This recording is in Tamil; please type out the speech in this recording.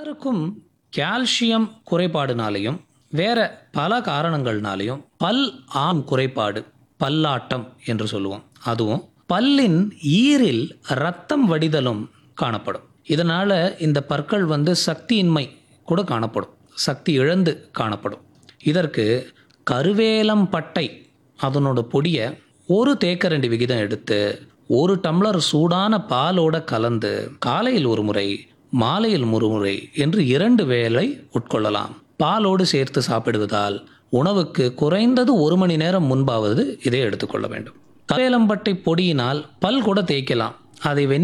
பலருக்கும் கால்சியம் குறைபாடுனாலையும் வேற பல காரணங்கள்னாலையும் பல் ஆம் குறைபாடு பல்லாட்டம் என்று சொல்லுவோம் அதுவும் பல்லின் ஈரில் ரத்தம் வடிதலும் காணப்படும் இதனால இந்த பற்கள் வந்து சக்தியின்மை கூட காணப்படும் சக்தி இழந்து காணப்படும் இதற்கு கருவேலம் பட்டை அதனோட பொடியை ஒரு தேக்கரண்டி விகிதம் எடுத்து ஒரு டம்ளர் சூடான பாலோட கலந்து காலையில் ஒரு முறை மாலையில் ஒரு முறை என்று இரண்டு வேளை உட்கொள்ளலாம் பாலோடு சேர்த்து சாப்பிடுவதால் உணவுக்கு குறைந்தது ஒரு மணி நேரம் முன்பாவது இதை எடுத்துக்கொள்ள வேண்டும் கருவேலம்பட்டை பொடியினால் பல் கூட தேய்க்கலாம் அதை வெந்நீர்